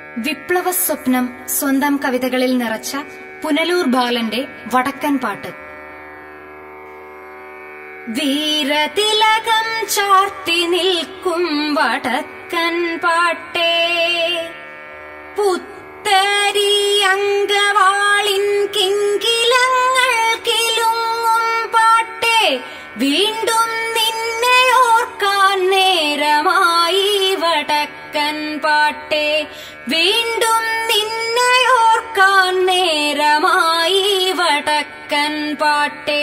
വിപ്ലവ സ്വപ്നം സ്വന്തം കവിതകളിൽ നിറച്ച പുനലൂർ ബാലന്റെ വടക്കൻ പാട്ട് വീരതിലകം ചാർത്തി നിൽക്കും വടക്കൻ പാട്ടേ പുത്തരി അങ്കവാളിൻ കിങ്കിലങ്ങൾ കിലുങ്ങും പാട്ടേ വീണ്ടും നിന്നെ ഓർക്കാൻ നേരമായി വടക്കൻ പാട്ടേ വീണ്ടും നിന്നെ ഓർക്കാൻ നേരമായി വടക്കൻ പാട്ടേ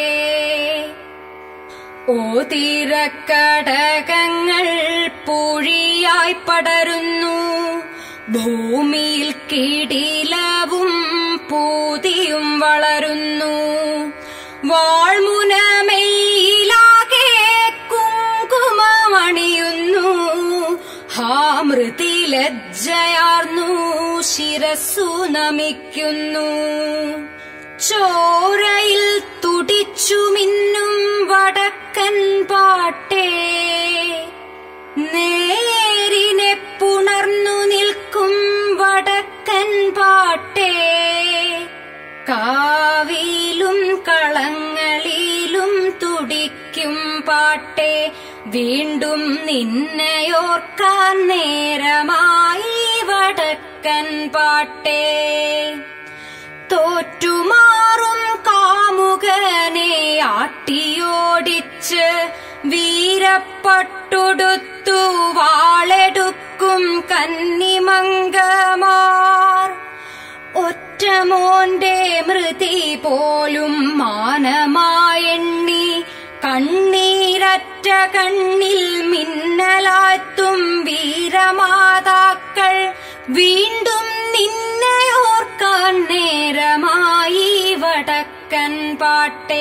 ഓ തീരക്കടകങ്ങൾ പൂഴിയായി പടരുന്നു ഭൂമിയിൽ കിടിലവും പൂതിയും വളരുന്നു വാൾമുനമയിലാകെ കുങ്കുമമണിയുന്നു ഹാമൃതി ലജ്ജയാർന്നു ശിരസ്സു നമിക്കുന്നു ചോരയിൽ തുടിച്ചു മിന്നും വടക്കൻ പാട്ടേ നേരിനെ പുണർന്നു നിൽക്കും വടക്കൻ പാട്ടേ കാവിലും കളങ്ങളിലും തുടിക്കും പാട്ടേ വീണ്ടും നിന്നെയോർക്കാൻ നേരമായി വടക്കൻ പാട്ടേ തോറ്റുമാറും കാമുകനെ ആട്ടിയോടിച്ച് വീരപ്പട്ടൊടുത്തു വാളെടുക്കും കന്നിമംഗമാർ ഒറ്റമോന്റെ മൃതി പോലും മാനമായെണ്ണി കണ്ണീരറ്റ കണ്ണിൽ മിന്നലാത്തും വീരമാതാക്കൾ വീണ്ടും നിന്നെ ഓർക്കാൻ നേരമായി വടക്കൻ പാട്ടേ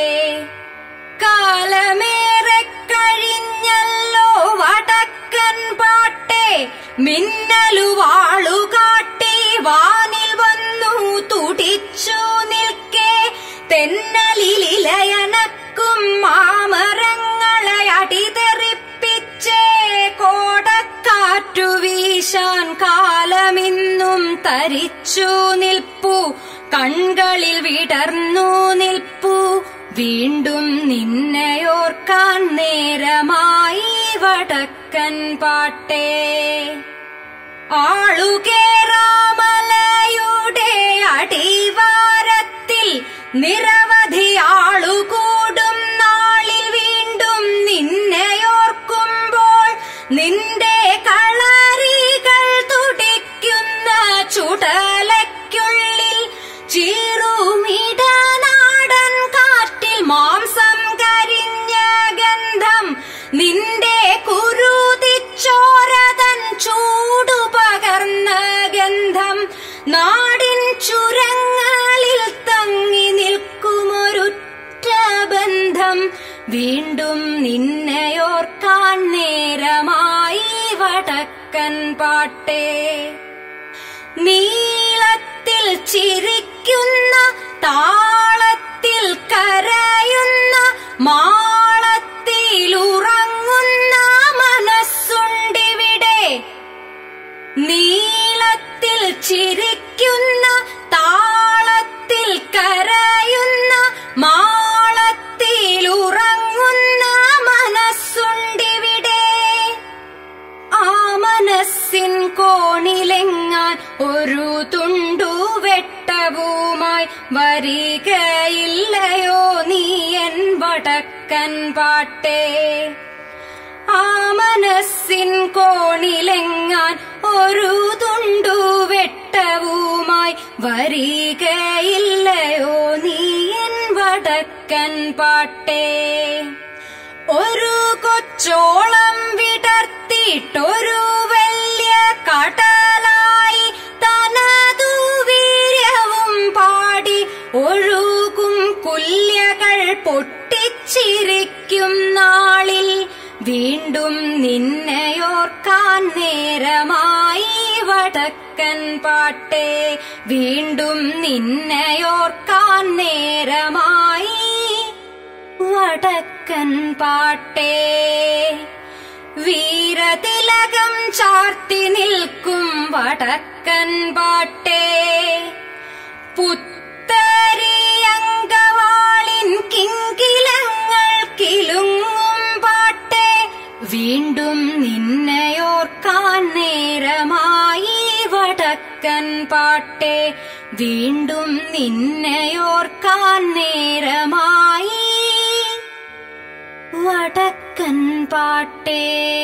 കാലമേറെ കഴിഞ്ഞല്ലോ വടക്കൻ പാട്ടേ മിന്നലു വാളുകാട്ടി വാനിൽ വന്നു തുടിച്ചു നിൽക്കേ തെന്നലിലയനക്കും മാമരങ്ങളെ അടിതെറിപ്പിച്ചേ കോടക്കാറ്റു വീശാൻ കാലമിന്നും തരിച്ചു നിൽപ്പു കൺകളിൽ വിടർന്നു നിൽപ്പു വീണ്ടും നിന്നെയോർക്കാൻ നേരമായി വടക്കൻ പാട്ടേ ആളുകേറാമലയുടെ അടിവാരത്തിൽ നിരവധി ആളുകൂടും നാളിൽ വീണ്ടും നിന്നെയോർക്കുമ്പോൾ നിന്റെ കളറികൾ തുടിക്കുന്ന ചുടലയ്ക്കുള്ളിൽ ചീറുമിടനാടൻ കാറ്റിൽ മാംസം കരിഞ്ഞ ഗന്ധം നിന്റെ കുരുതിച്ചോരതൻ ചൂടു പകർന്ന ഗന്ധം നാടിൻ ചുരങ്ങളിൽ തങ്ങി നിൽക്കുമൊരുറ്റ ബന്ധം വീണ്ടും നിന്നെയോർക്കാൻ നേരമായി വടക്കൻ പാട്ടേ നീളത്തിൽ ചിരിക്കുന്ന താളത്തിൽ കരയുന്ന മാളത്തിൽ ഉറങ്ങുന്ന മനസ്സുണ്ടിവിടെ നീളത്തിൽ ചിരിക്കുന്ന താളത്തിൽ കരയുന്ന മാളത്തിൽ ഉറങ്ങുന്ന മനസ്സുണ്ടിവിടെ ആ മനസ്സിൻ കോണിലെങ്ങാൻ ഒരു തുണ്ടു വെട്ടവുമായി വരികയില്ലയോ നീയൻ വടക്കൻ പാട്ടേ ആ മനസ്സിൻ കോണിലെങ്ങാൻ ഒരു തുണ്ടു വെട്ടവുമായി വരികയില്ലയോ നീയൻ വടക്കൻ പാട്ടേ ഒരു കൊച്ചോളം വിടർത്തിയിട്ടൊരു വലിയ കടലായി തനതു വീര്യവും പാടി ഒഴുകും കുല്യകൾ പൊട്ടിച്ചിരിക്കും നാളിൽ വീണ്ടും നിന്നെയോർക്കാൻ നേരമായി വടക്കൻ പാട്ടേ വീണ്ടും നിന്നെയോർക്കാൻ നേരമായി വടക്കൻ പാട്ടേ വീരതിലകം ചാർത്തി നിൽക്കും വടക്കൻ പാട്ടേ പുത്തരിയങ്കവാളിൻ കിങ്കിലങ്ങൾ കിലുങ്ങും പാട്ടേ വീണ്ടും നിന്നയോർക്കാൻ നേരമായി വടക്കൻ പാട്ടേ വീണ്ടും നിന്നയോർക്കാൻ നേരമായി വടക്കൻ പാട്ടേ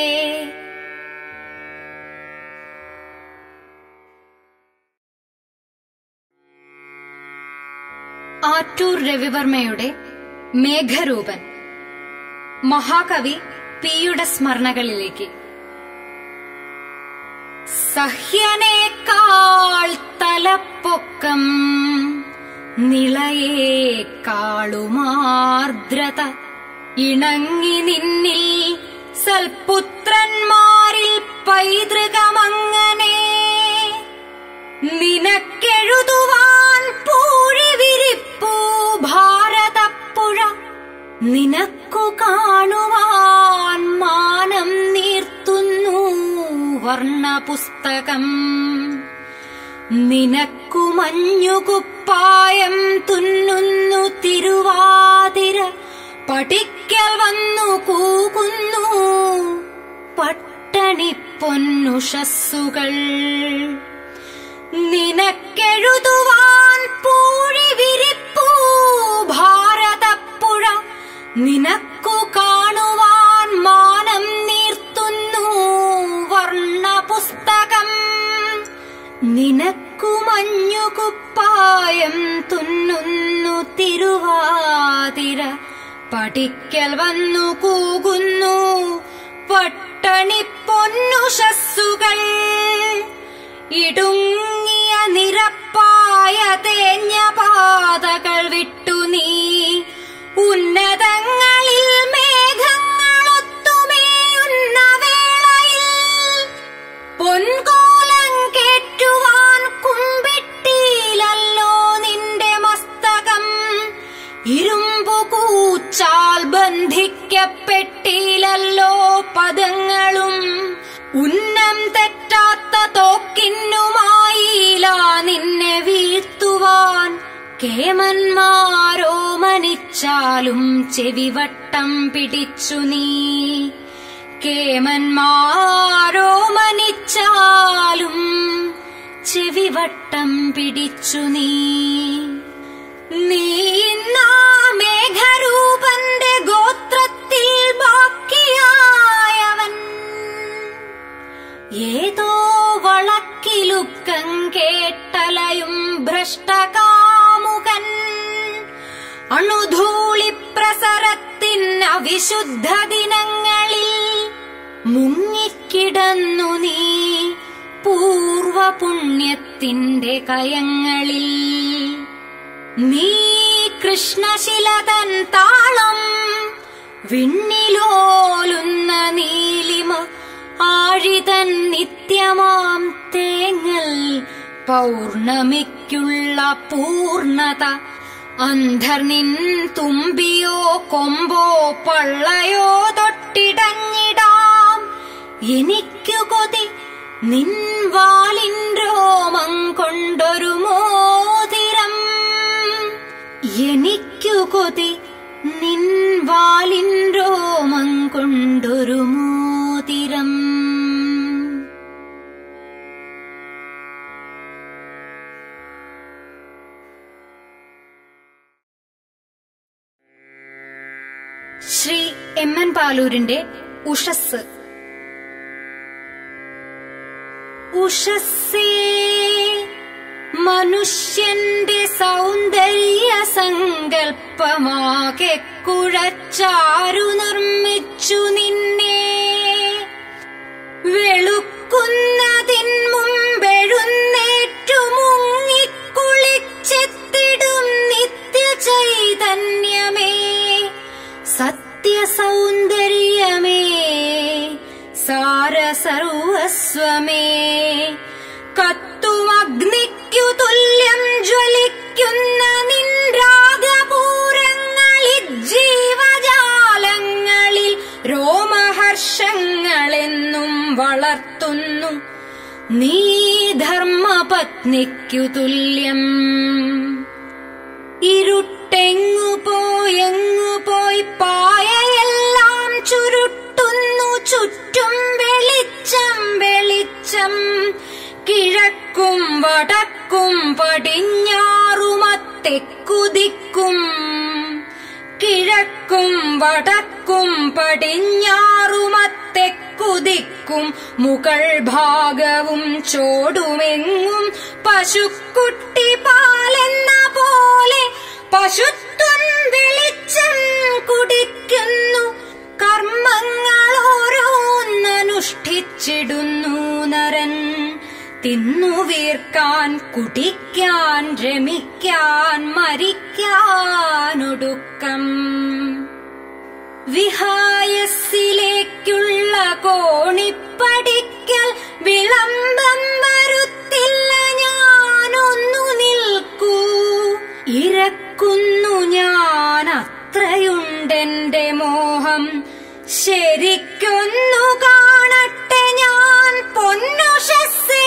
ആറ്റൂർ രവിവർമ്മയുടെ മേഘരൂപൻ മഹാകവി പിയുടെ സ്മരണകളിലേക്ക് സഹ്യനേക്കാൾ തലപ്പൊക്കം നിളയേക്കാളുമാർദ്രത ഇണങ്ങി നിന്നിൽ സൽപുത്രന്മാരിൽ പൈതൃകമങ്ങനെ നിനക്കെഴുതുവാൻ പൂഴി വിരിപ്പൂ ഭാരതപ്പുഴ നിനക്കു കാണുവാൻ മാനം നീർത്തുന്നു വർണ്ണപുസ്തകം നിനക്കു മഞ്ഞുകുപ്പായം തുന്നുന്നു തിരുവാതിര പഠിക്കൽ വന്നു കൂകുന്നു പട്ടണി പൊന്നുഷസ്സുകൾ നിനക്കെഴുതുവാൻ പൂഴി വിരിപ്പൂ ഭാരതപ്പുഴ നിനക്കു കാണുവാൻ മാനം നീർത്തുന്നു വർണ്ണപുസ്തകം നിനക്കു മഞ്ഞുകുപ്പായം തുന്നുന്നു തിരുവാതിര പഠിക്കൽ വന്നു കൂകുന്നു പട്ടണി പൊന്നുഷസ്സുകൾ ഇടുങ്ങിയ നിരപ്പായ തേഞ്ഞ പാതകൾ വിട്ടു നീ ഉന്നതങ്ങളിൽ മേഘങ്ങളൊത്തുമേയുന്ന വേളയിൽ പൊൻകോലം കേറ്റുവാൻ കുമ്പിട്ടിയിലല്ലോ നിന്റെ മസ്തകം ഇരുമ്പു കൂച്ചാൽ ബന്ധിക്കപ്പെട്ടില്ലല്ലോ പദങ്ങളും ഉന്നം തെറ്റാത്ത തോക്കിന്നുമായില്ല നിന്നെ വീഴ്ത്തുവാൻ കേമന്മാരോ മനിച്ചാലും ചെവിവട്ടം പിടിച്ചു നീ കേമന്മാരോ മനിച്ചാലും ചെവിവട്ടം പിടിച്ചു നീ നീ ഇന്നാ മേഘരൂപന്റെ ഗോത്രത്തിൽ ബാക്കിയായവൻ ഏതോ വളക്കിലുക്കം കേട്ടലയും ഭ്രഷ്ടകാമുകൻ അണുധൂളിപ്രസരത്തിൻ അവിശുദ്ധ ദിനങ്ങളിൽ മുങ്ങിക്കിടന്നു നീ പൂർവപുണ്യത്തിന്റെ കയങ്ങളിൽ നീ കൃഷ്ണശിലതൻ താളം വിണ്ണിലോലുന്ന നീലിമ ആഴിതൻ നിത്യമാം തേങ്ങൽ പൗർണമിക്കുള്ള പൂർണത അന്ധർനിൻ തുമ്പിയോ കൊമ്പോ പള്ളയോ തൊട്ടിടഞ്ഞിടാം എനിക്കു കൊതി നിൻ വാലിൻ രോമം കൊണ്ടൊരു മോതിരം എനിക്കു കൊതി നിൻ വാലിൻ രോമം കൊണ്ടൊരു മോതിരം ശ്രീ എം എൻ പാലൂരിന്റെ ഉഷസ് ഉഷസ്സേ മനുഷ്യന്റെ സൗന്ദര്യ സങ്കൽപ്പമാകെ കുഴച്ചാരു നിർമ്മിച്ചു നിന്നെ വെളുക്കുന്നതിൻ മുമ്പെഴുന്നേറ്റു മുങ്ങിക്കുളിച്ചെത്തിടും നിത്യ ചൈതന്യമേ സത്യസൗന്ദര്യമേ സാരസർവസ്വമേ കത്തുമഗ്നിക്കു തുല്യം ജ്വലിക്കുന്ന നിൻരാഗപൂരങ്ങളിൽ ജീവജാലങ്ങളിൽ രോമഹർഷങ്ങൾ വളർത്തുന്നു നീ ധർമ്മപത്നിക്കു തുല്യം ഇരുട്ടെങ്ങു പോയെങ്ങു പോയി പായയെല്ലാം ചുരുട്ടുന്നു ചുറ്റും വെളിച്ചം വെളിച്ചം കിഴക്കും വടക്കും പടിഞ്ഞാറുമത്തെക്കുതിക്കും കിഴക്കും വടക്കും പടിഞ്ഞാറുമത്തെക്കുതിക്കും മുകൾ ഭാഗവും ചോടുമെങ്ങും പശുക്കുട്ടി പാലെന്ന പോലെ പശുത്വം വെളിച്ചം കുടിക്കുന്നു കർമ്മങ്ങൾ ഓരോന്നനുഷ്ഠിച്ചിടുന്നു നരൻ തിന്നു വീർക്കാൻ കുടിക്കാൻ രമിക്കാൻ മരിക്കാനൊടുക്കം വിഹായസിലേക്കുള്ള കോണിപ്പടിക്കൽ വിളംബം വരുത്തില്ല ഞാനൊന്നു നിൽക്കൂ ഇരക്കുന്നു ഞാൻ അത്രയുണ്ടെന്റെ മോഹം ശരിക്കൊന്നു കാണട്ടെ ഞാൻ പൊന്നുഷസ്സേ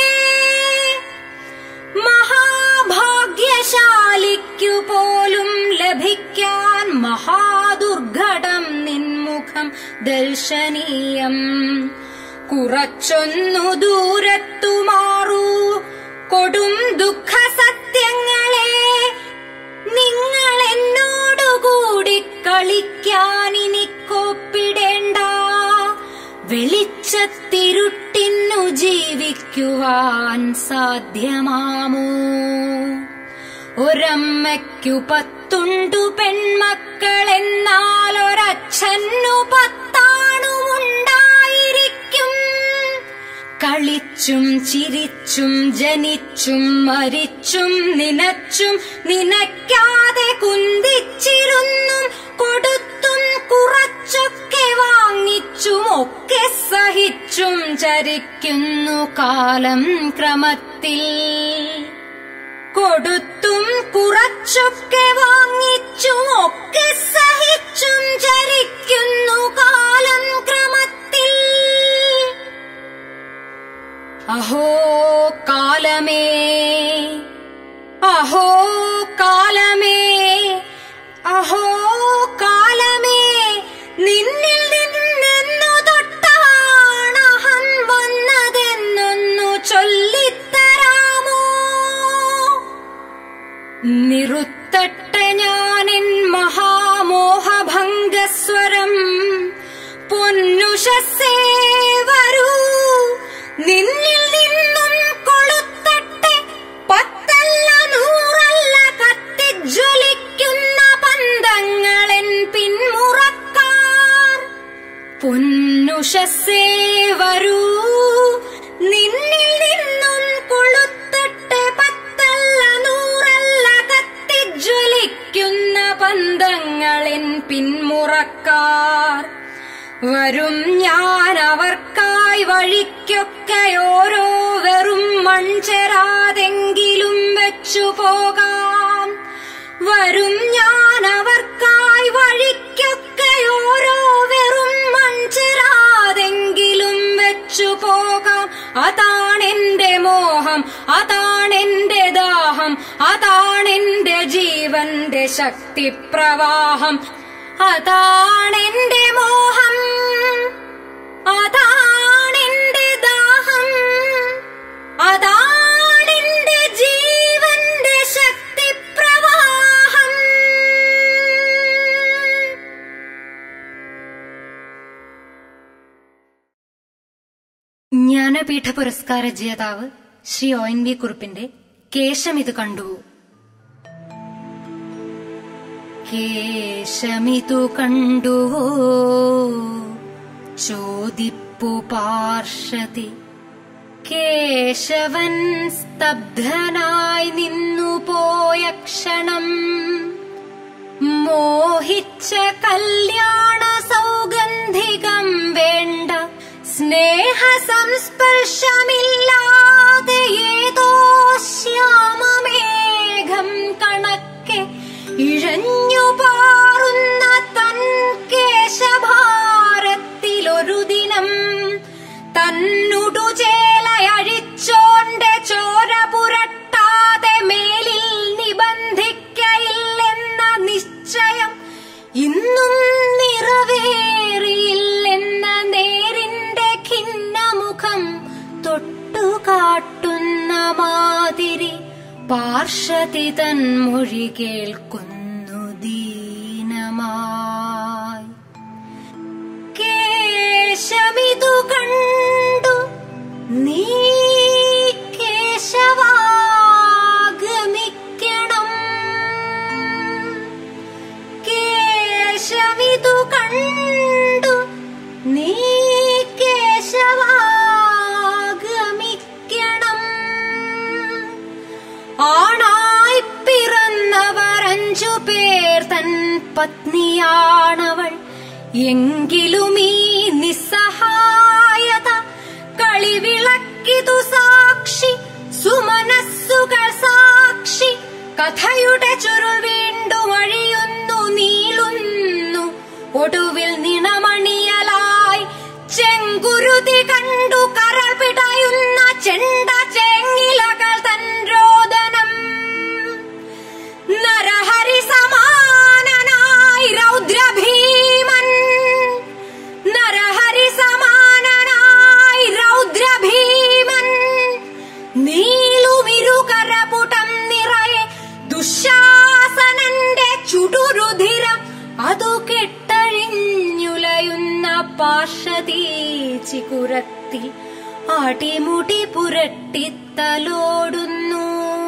മഹാഭാഗ്യശാലിക്കു പോലും ലഭിക്കാൻ മഹാദുർഘടം നിൻമുഖം ദർശനീയം കുറച്ചൊന്നു ദൂരത്തു മാറൂ കൊടും ദുഃഖ സത്യങ്ങളെ നിങ്ങൾ എന്നോടുകൂടി കളിക്കാനിനി കോപ്പിടേണ്ട വെളിച്ചത്തിരുട്ടിന്നു ജീവിക്കുവാൻ സാധ്യമാമോ ഒരമ്മയ്ക്കു പത്തുണ്ടു പെൺമക്കളെന്നാൽ ഒരച്ഛനു പത്താണുമുണ്ടായിരിക്കും കളിച്ചും ചിരിച്ചും ജനിച്ചും മരിച്ചും നിനച്ചും നിനയ്ക്കാതെ കുന്തിച്ചിരുന്നും കൊടുത്തും കുറച്ചൊക്കെ വാങ്ങിച്ചും ഒക്കെ സഹിച്ചും ചരിക്കുന്നു കാലം ക്രമത്തിൽ കൊടുത്തും കുറച്ചൊക്കെ വാങ്ങിച്ചും ഒക്കെ സഹിച്ചും ചരിക്കുന്നു കാലം ക്രമത്തിൽ അഹോ കാലമേ അഹോ കാലമേ അഹോ കാലമേ നിന്നിൽ നിന്നെന്നു തൊട്ടാണഹം വന്നതെന്നൊന്നു ചൊല്ലിത്തരാമോ നിറുത്തട്ടെ ഞാനിൻ മഹാമോഹഭംഗസ്വരം പൊന്നുഷസേ വരൂ നിന്നിൽ നിന്നും കൊളുത്തട്ടെ പത്തല്ല നൂറല്ല കത്തിജ്വലിക്കുന്ന പന്തങ്ങളെൻ പിന്മുറക്കാർ പൊന്നുഷസേ വരൂ നിന്നിൽ നിന്നും കൊളുത്തട്ടെ പത്തല്ല നൂറല്ല കത്തിജ്വലിക്കുന്ന പന്തങ്ങളെൻ പിന്മുറക്കാർ വരും ഞാൻ അവർക്കായി വഴിക്കൊക്കെ ഓരോ വെറും മൺചെരാതെങ്കിലും വെച്ചു പോകാം വരും ഞാൻ അവർക്കായി വഴിക്കൊക്കെ ഓരോ വെറും മൺചെരാതെങ്കിലും വെച്ചു പോകാം അതാണെന്റെ മോഹം അതാണെന്റെ ദാഹം അതാണെന്റെ ജീവന്റെ ശക്തിപ്രവാഹം അതാണെന്റെ മോഹം അതാണെന്റെ ദാഹം അതാണെന്റെ ജീവന്റെ ശക്തിപ്രവാഹം ജ്ഞാനപീഠ പുരസ്കാര ജേതാവ് ശ്രീ ഒ എൻ വി കുറുപ്പിന്റെ കേശം ഇത് കണ്ടു കേശമിതു കണ്ടുവോ ചോദിപ്പു പാർഷതി കേശവൻ സ്തബ്ധനായി നിന്നു പോയ ക്ഷണം മോഹിച്ച കല്യാണ സൗഗന്ധികം വേണ്ട സ്നേഹ സംസ്പർശമില്ലാതെ ഏതോ ശ്യാമമേഘം കണക്കെ ഇഴഞ്ഞു പാറുന്ന തൻ കേശഭാരത്തിലൊരു ദിനം തൻ പാർഷതി തൻ മൊഴി കേൾക്കുന്നു ദീനമായി കേശമിതു കണ്ടു നീ കേശവാഗമിക്കണം കേശവിതു കണ്ടു നീ കേശവാഗമിക്കണം ആണായി പിറന്നവർ അഞ്ചു പേർ തൻ പത്നിയാണവൾ എങ്കിലും ഈ നിസ്സഹായത കളിവിളക്കിതു സാക്ഷി സുമനസ്സുകൾ സാക്ഷി കഥയുടെ ചുരുൾ വീണ്ടും അഴിയുന്നു നീളുന്നു ഒടുവിൽ നിണമണിയലായി ചെങ്കുരുതി കണ്ടു കരൾ പിടയുന്ന ചെണ്ട ചെങ്ങിലകൾ തൻ രോദനം നരഹരി സമാനനായി രൗദ്രഭീമൻ നരഹരി സമാനനായി രൗദ്രഭീമൻ നീളുമിരുകരപുടം നിറയെ ദുശാസനന്റെ ചുടുരുധിരം അതു കെട്ടഴിഞ്ഞുലയുന്ന പാർഷതീച്ചികുരത്തിൽ അടിമുടി പുരട്ടിത്തലോടുന്നു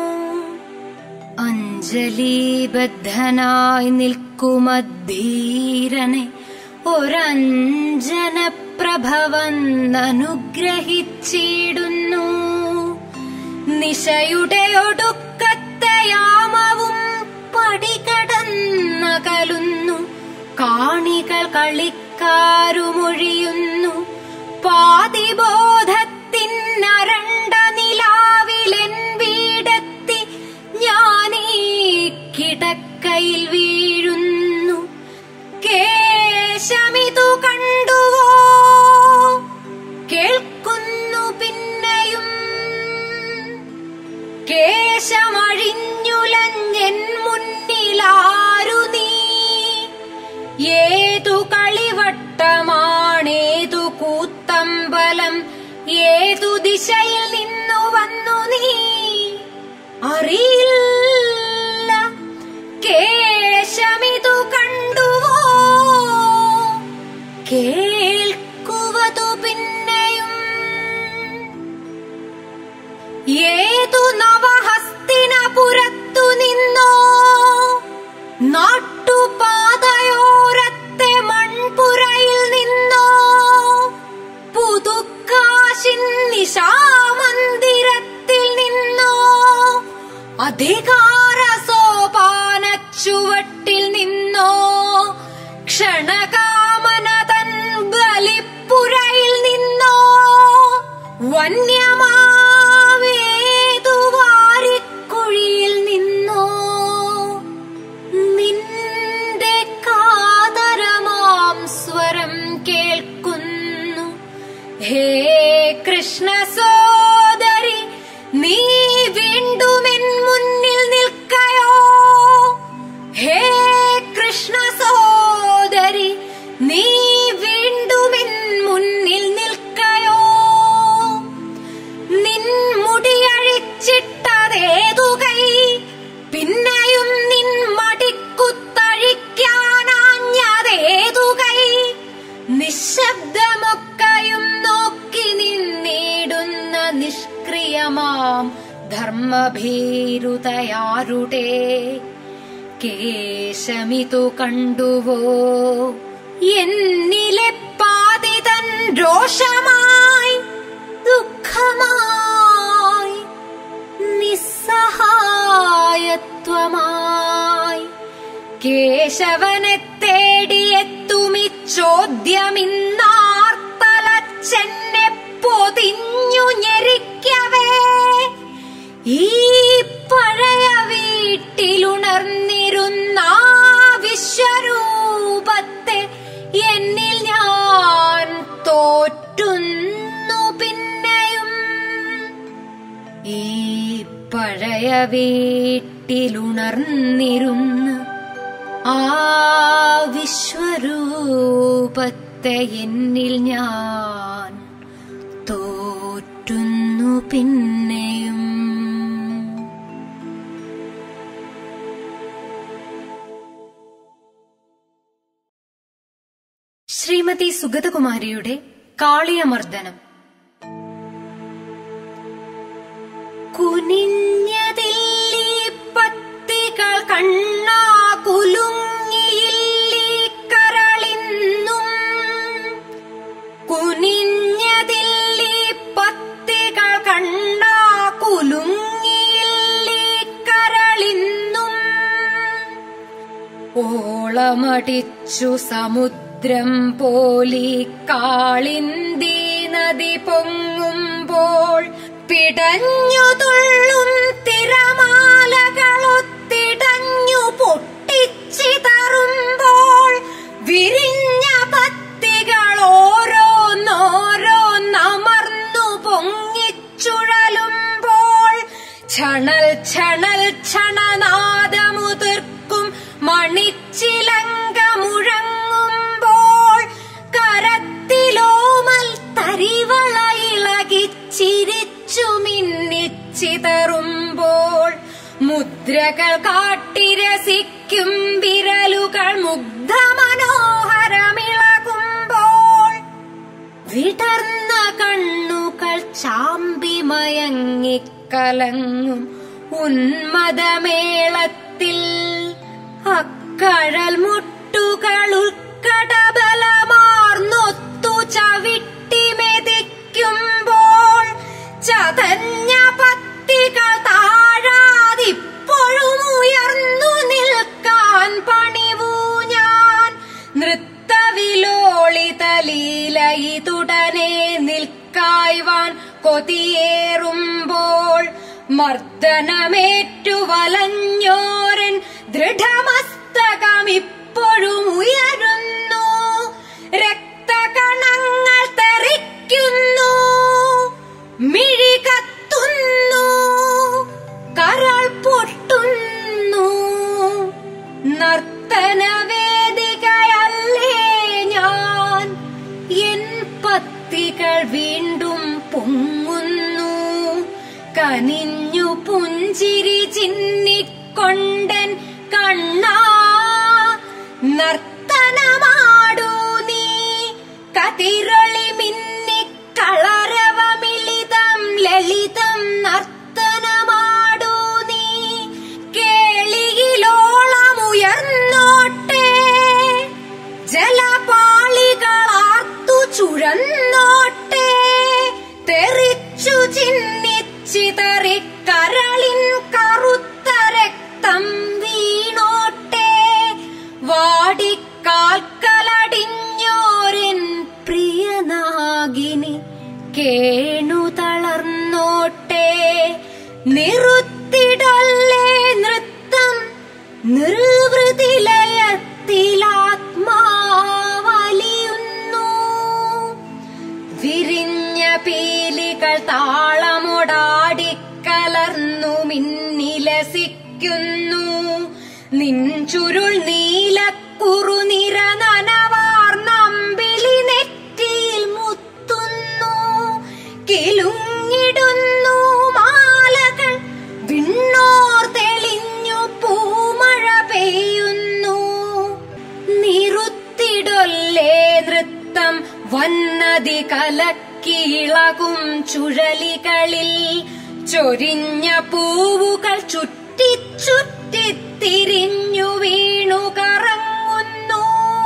അഞ്ജലിബദ്ധനായി നിൽക്കുമധീരനെ ഒരഞ്ജനപ്രഭവന്നനുഗ്രഹിച്ചിടുന്നു നിശയുടെ ഒടുക്കത്തെ യാമവും പടികടന്നകലുന്നു കാണികൾ കളിക്കാരുമൊഴിയുന്നു പാതിബോധത്തിനരണ്ട നിലാവിലെൻ വീടെത്തി ഞാനീ കിടക്കയിൽ വീഴുന്നു കേശമിതു കണ്ടുവോ കേൾക്കുന്നു പിന്നെയും കേശമഴിഞ്ഞുലഞ്ഞെൻ മുന്നിലാരു നീ ഏതു കളിവട്ടമാണേതു കൂത്തമ്പലം ഏതു ദിശയിൽ നിന്നു വന്നു നീ അറിയില്ല കേശമിതു കണ്ടുവോ കേൾക്കുവതു പിന്നെയും ഏതു നവഹസ്തിനപുരത്തു നിന്നോ നാട്ടുപാതയോരത്തെ മൺപുരയിൽ നിന്നോ പുതുക്കാശിൻ നിശാമന്ദിരത്തിൽ നിന്നോ അധികാര സോപാന ചുവട്ടിൽ നിന്നോ ക്ഷണകാമന തൻ ബലിപ്പുരയിൽ നിന്നോ വന്യമാവേതു വാരിക്കുഴിയിൽ നിന്നോ നിന്റെ കാതരമാം സ്വരം കേൾക്കുന്നു ഹേ കൃഷ്ണ സോദരി നീ വീണ്ടുമെൻ മുന്നിൽ നിൽക്കയോ ഹേ കൃഷ്ണ സോദരി നീ വീണ്ടുമെൻ മുന്നിൽ നിൽക്കയോ നിൻ മുടിയഴിച്ചിട്ടതേതു കൈ പിന്നെയും നിൻ മടിക്കുത്തഴിക്കാനാഞ്ഞതേതു കൈ നിശബ്ദമൊക്കെയും നോക്കി നിന്നിടുന്ന നിഷ്ക്രിയമാം ധർമ്മഭീരുതയാരുടെ കേശമിതു കണ്ടുവോ എന്നിലെ പാതിതൻ രോഷമായി ദുഃഖമായി നിസ്സഹായത്വമായി കേശവനെ തേടിയെത്തുമി ചോദ്യമിന്നാർത്തലച്ചെന്നെ പൊതിഞ്ഞു ഞെരിക്കവേ ഈ പഴയ വീട്ടിലുണർന്നിരുന്ന ആ വിശ്വരൂപത്തെ എന്നിൽ ഞാൻ തോറ്റുന്നു പിന്നെയും ഈ പഴയ വീട്ടിലുണർന്നിരുന്ന് ആ വിശ്വരൂപത്തെ എന്നിൽ ഞാൻ തോറ്റുന്നു പിന്നെയും ശ്രീമതി സുഗതകുമാരിയുടെ കാളിയമർദ്ദനം കുനിഞ്ഞതില്ലീ പത്തികൾ കണ്ണാ കുലുങ്ങിയില്ലീ കരളിന്നും കുനിഞ്ഞതില്ലീ പത്തികൾ കണ്ണാ കുലുങ്ങിയില്ലീ കരളിന്നും ഓളമടിച്ചു സമുദ്രം പോലി കാളിന്തി നദി പൊങ്ങുമ്പോൾ പിടഞ്ഞു തുള്ളും തിരമാലകളൊത്തിടഞ്ഞു പൊട്ടിച്ചിതറുമ്പോൾ വിരിഞ്ഞ പത്തികൾ ഓരോന്നോരോന്നമർന്നു പൊങ്ങിച്ചുഴലുമ്പോൾ ക്ഷണൽ ക്ഷണൽ ക്ഷണനാദമുതിർക്കും മണിച്ചിലങ്ക മുഴങ്ങുമ്പോൾ കരത്തിലോമൽ തരിവള ഇളകിച്ചിരിച്ചു മിന്നിച്ചിതറുമ്പോൾ മുദ്രകൾ കാട്ടിരസിക്കും വിരലുകൾ മുഗ്ധ മനോഹരമിളകുമ്പോൾ വിടർന്ന കണ്ണുകൾ ചാമ്പി മയങ്ങിക്കലങ്ങും ഉന്മദമേളത്തിൽ അക്കഴൽ മുട്ടുകൾ ഉൾക്കടബലമാർന്നൊത്തു ചവിട്ടി മെതിക്കുമ്പോൾ ചതഞ്ഞ പത്തികൾ താഴാതിപ്പോഴും ഉയർന്നു നിൽക്കാൻ പണിവൂ ഞാൻ നൃത്തവിലോളിതലീലയിതുടനെ നിൽക്കായ്വാൻ കൊതിയേറുമ്പോൾ മർദ്ദനമേറ്റു വലഞ്ഞോരൻ ദൃഢമസ്തകം ഇപ്പോഴും ഉയരുന്നു രക്തകണങ്ങൾ തെറിക്കുന്നു മിഴി കത്തുന്നു കരൾ പൊട്ടുന്നു നർത്തനവേദികയല്ലേ ഞാൻ എൻ പത്തികൾ വീണ്ടും പൊങ്ങുന്നു കനിഞ്ഞു പുഞ്ചിരി ചിന്നിക്കൊണ്ടൻ കണ്ണാ നർത്തനമാടൂ നീ കതിരൊളി മിന്നി കളരവമിളിതം ലളിതം നർത്തനമാടൂ നീ കേളിയിലോളമുയർന്നോട്ടെ ജലപാളികളാർത്തു ചുഴന്നോട്ടെ തെറിച്ചു ചിന്നിച്ചിതറി കരളിൻ കറുത്ത രക്തം വീണോട്ടെ വാടിക്കാൽക്കലടിഞ്ഞോരൻ പ്രിയനാഗിനി കേണു തളർന്നോട്ടെ നിറുത്തിടല്ലേ നൃത്തം നിർവൃതിലയത്തിലാത്മാവലിയുന്നു വിരിഞ്ഞ പീലികൾ താളമൊടാടിക്കലർന്നു മിന്നിലസിക്കുന്നു നിൻചുരുൾ നീലക്കുറുനിര നനവാർന്നമ്പിളി നെറ്റിയിൽ മുത്തുന്നു കിലുങ്ങിടുന്നു മാലകൾ വിണ്ണോർ തെളിഞ്ഞു പൂമഴ പെയ്യുന്നു നിറുത്തിടൊല്ലേ നൃത്തം വന്നതി കലക്കിയിളകും ചുഴലികളിൽ ചൊരിഞ്ഞ പൂവുകൾ ചുറ്റി ചുറ്റി തിരിഞ്ഞു വീണു കറങ്ങുന്നു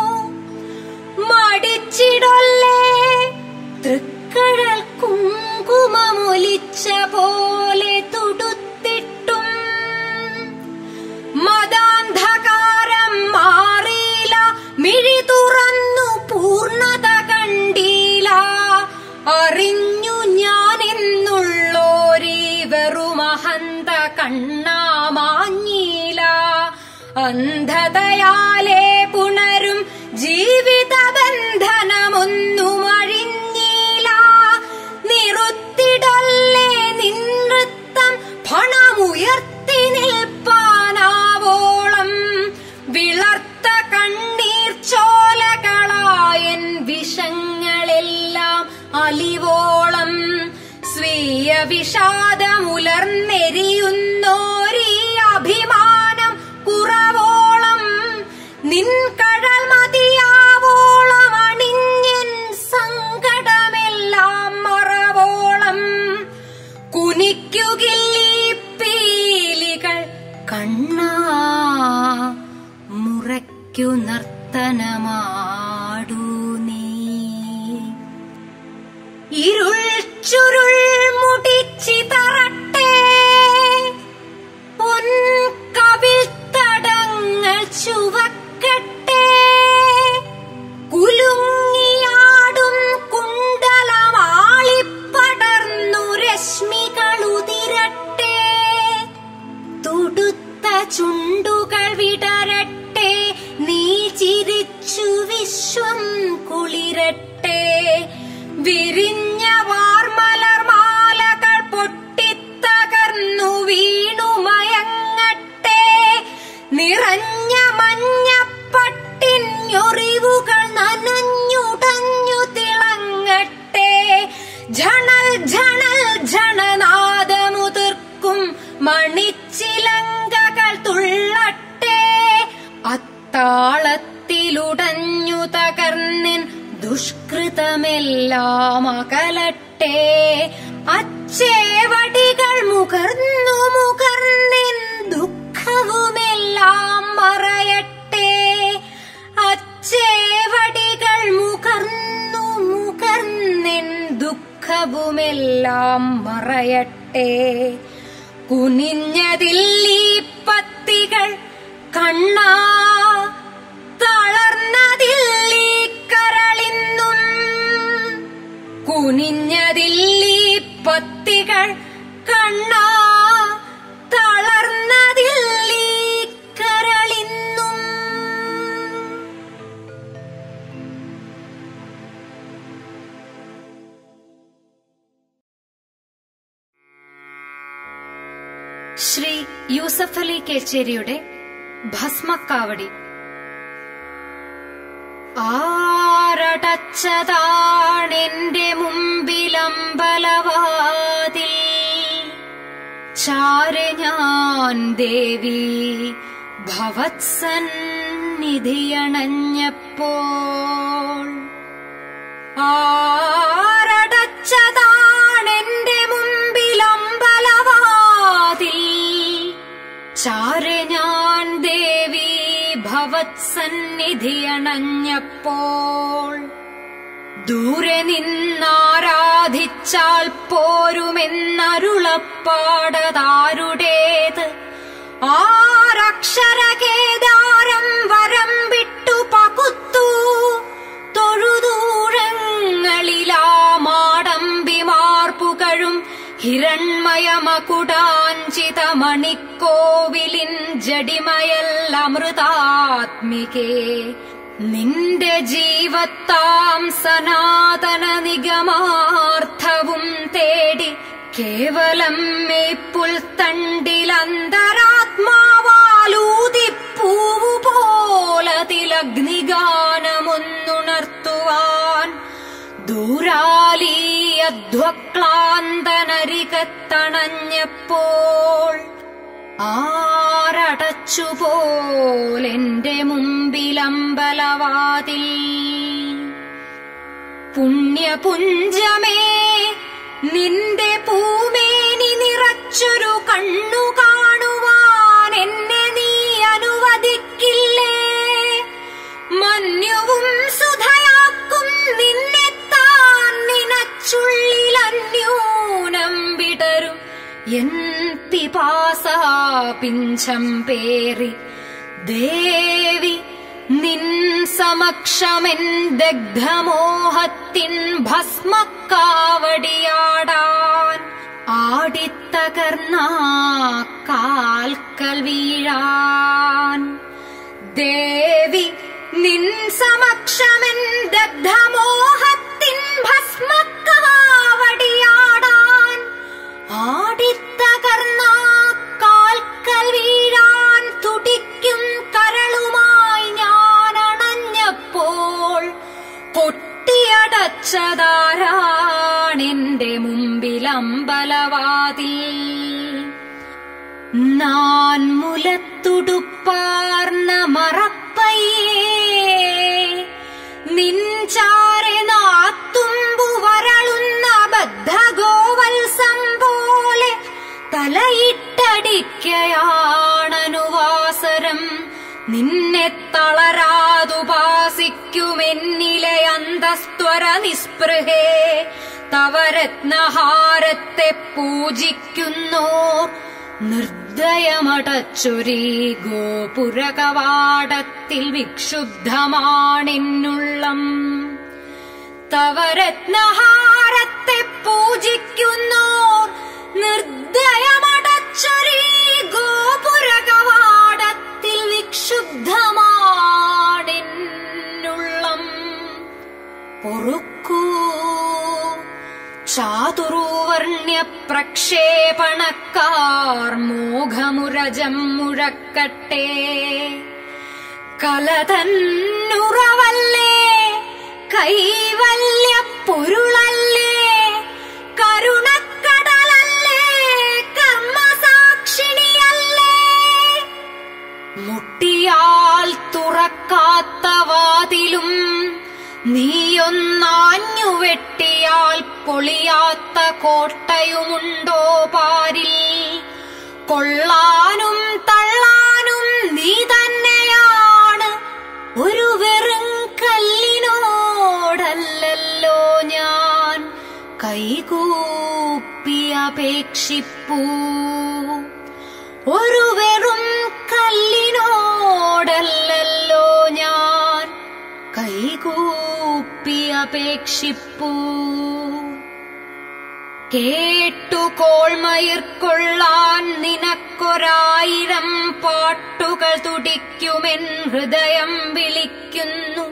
മടിച്ചിടൊല്ലേ തൃക്കഴൽ കുങ്കുമമൊലിച്ച പോലെ തുടുത്തിട്ടും മതാന്ധകാരം മാറിയില്ല മിഴി തുറന്നു പൂർണത കണ്ടീല അറിഞ്ഞു ഞാൻ എന്നുള്ളോരീ വെറുമഹന്ത കണ്ണാമാഞ്ഞീല അന്ധതയാലേ പുണരും ജീവിത ബന്ധനമൊന്നും അഴിഞ്ഞീല നിറുത്തിടല്ലേ നിന്നൃത്തം പണമുയർത്തി നിൽപ്പാനാവോളം വിളർത്ത കണ്ണീർ ചോലകളായൻ വിഷങ്ങളെല്ലാം അലിവോളം സ്വീയ വിഷാദമുലർന്നെരിയുന്നോരീ അഭിമാനം കുറവോളം നിൻ കഴൽ മതിയാവോളം അണിഞ്ഞ ഇരുൾ ചുരുൾ മുടിച്ചി തറട്ടെ പൊൻകവിൽ തടങ്ങൾ ചുവക്കട്ടെ കുലുങ്ങിയാടും കുണ്ടലമാളിപ്പടർന്നു രശ്മികളുതിരട്ടെ തുടുത്ത ചുണ്ടുകൾ വിടരട്ടെ നീ ചിരിച്ചു വിശ്വം കുളിരട്ടെ വിരിഞ്ഞ വാർമലർമാലകൾ പൊട്ടിത്തകർന്നു വീണുമയങ്ങട്ടെ നിറഞ്ഞ മഞ്ഞപ്പട്ടിഞ്ഞൊറിവുകൾ നനഞ്ഞുടഞ്ഞു തിളങ്ങട്ടെ ഝണൽ ഝണൽ ഝണനാദമുതിർക്കും മണിച്ചിലങ്കകൾ തുള്ളട്ടെ അത്താളത്തിലുടഞ്ഞു തകർന്നിൻ ദുഷ്കൃതമെല്ലാം അകലട്ടെ അച്ചേവടികൾ മുകർന്നു മുകർന്നിൻ ദുഃഖവുമെല്ലാം മറയട്ടെ അച്ചേവടികൾ മുകർന്നു മുകർന്നിൻ ദുഃഖവുമെല്ലാം മറയട്ടെ കുനിഞ്ഞതില്ലീ പത്തികൾ കണ്ണാ തളർന്നതില്ലീ കരളിന്നും കുനിഞ്ഞതില്ലീ പത്തികൾ കണ്ണാ തളർന്നതില്ലീ കരളിന്നും ശ്രീ യൂസഫ് അലി കേച്ചേരിയുടെ ഭസ്മക്കാവടി ആരടച്ചതാണെന്റെ മുമ്പിലമ്പലവാതിൽ ചാരെ ഞാൻ ദേവി ഭവത്സന്നിധിയണഞ്ഞപ്പോൾ ആരടച്ചതാണെന്റെ മുമ്പിലമ്പലവാതിൽ ചാരെ ഞാൻ ദേവി ഭവത്സന്നിധിയണഞ്ഞപ്പോൾ ദൂരെ നിന്നാരാധിച്ചാൽ പോരുമെന്നരുളപ്പാടതാരുടേത് ആരക്ഷരകേദാരം വരം വിട്ടു പകുത്തു തൊഴുതൂഴങ്ങളിലാ മാടമ്പിമാർപ്പുകഴും ഹിരൺമയമകുടാഞ്ചിത മണിക്കോവിലിൻ ജടിമയൽ അമൃതാത്മികേ നിന്റെ ജീവത്താം സനാതന നിഗമാർത്ഥവും തേടി കേവലം മേപ്പുൽ തണ്ടിലന്തരാത്മാവാലൂതിപ്പൂവു പോലതിലഗ്നിഗാനമൊന്നുണർത്തുവാൻ ദൂരാലീ അധ്വക്ലാന്തനരികത്തണഞ്ഞപ്പോൾ ആരടച്ചുപോലെന്റെ മുമ്പിലമ്പലവാതിൽ പുണ്യപുഞ്ചമേ നിന്റെ പൂമേനി നിറച്ചൊരു കണ്ണു കാണുവാൻ എന്നെ നീ അനുവദിക്കില്ലേ മഞ്ഞുവും സുധയാക്കും നിന്നെ താൻ നിനച്ചുള്ളിൽ അന്യൂനം വിടരും എൻ പിപാസാപിഞ്ചം പേറി ദേവി നിൻ സമക്ഷമെൻ ദഗ്ധമോഹത്തിൻ ഭസ്മക്കാവടിയാടാൻ ആടിത്തകർന്ന കാൽക്കൽ വീഴാൻ ദേവി നിൻ സമക്ഷമെൻ ദഗ്ധമോഹത്തിൻ ഭസ്മക്കാവടിയാടാൻ ആടിത്തകർന്ന കാൽക്കൽ വീഴാൻ തുടിക്കും കരളുമായി ഞാൻ അണഞ്ഞപ്പോൾ കൊട്ടിയടച്ചതാരാണെന്റെ മുമ്പിലമ്പലവാതിൽ നാൻ മുലത്തുടുപ്പാർന്ന മറപ്പയ്യേ നിൻചാരെ നാത്തുമ്പു വരളുന്ന ബദ്ധഗോവത്സം പോലെ തലയിട്ടടിക്കയാണനുവാസരം നിന്നെ തളരാതുപാസിക്കുമെന്നിലെ അന്തസ്ത്വര നിസ്പൃഹേ തവരത്നഹാരത്തെ പൂജിക്കുന്നോർ നിർദ്ദയമടച്ചൊരീ ഗോപുരകവാടത്തിൽ വിക്ഷുബ്ധമാണെന്നുള്ളം തവരത്നഹാരത്തെ പൂജിക്കുന്നോർ നിർദ്ദയമടച്ചൊരീ ഗോപുരകവാടത്തിൽ വിക്ഷുബ്ധമാണെന്നുള്ളം പൊറുക്കൂ ചാതുർവർണ്യ പ്രക്ഷേപണക്കാർ മോഘമുരജം മുഴക്കട്ടെ കലതന്നുറവല്ലേ കൈവല്യ പൊരുളല്ലേ കരുണക്കടലല്ലേ കർമ്മസാക്ഷിണിയല്ലേ മുട്ടിയാൽ തുറക്കാത്ത വാതിലും നീയൊന്നാഞ്ഞു വെട്ടിയാൽ പൊളിയാത്ത കോട്ടയുമുണ്ടോ പാരിൽ കൊള്ളാനും തള്ളാനും നീ തന്നെയാണ് ഒരു വെറും കല്ലിനോടല്ലല്ലോ ഞാൻ കൈകൂപ്പി അപേക്ഷിപ്പൂ ഒരു വെറും കല്ലിനോടല്ലല്ലോ ഞാൻ കൈകൂപ്പി അപേക്ഷിപ്പൂ കേട്ടു കോൾമയിർക്കൊള്ളാൻ നിനക്കൊരായിരം പാട്ടുകൾ തുടിക്കുമെൻ ഹൃദയം വിളിക്കുന്നു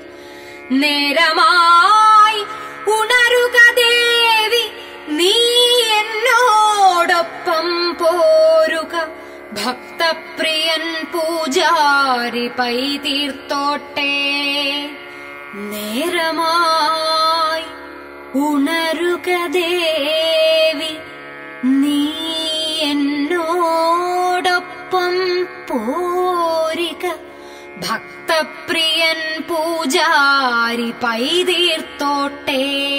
നേരമായി ഉണരുക ദേവി നീ എന്നോടൊപ്പം പോരുക ഭക്തപ്രിയൻ പൂജാരി പൈ തീർത്തോട്ടെ നേരമായി ഉണരുക ദേവി നീ എന്നോടൊപ്പം പോരിക ഭക്തപ്രിയൻ പൂജാരി പൈ തീർത്തോട്ടേ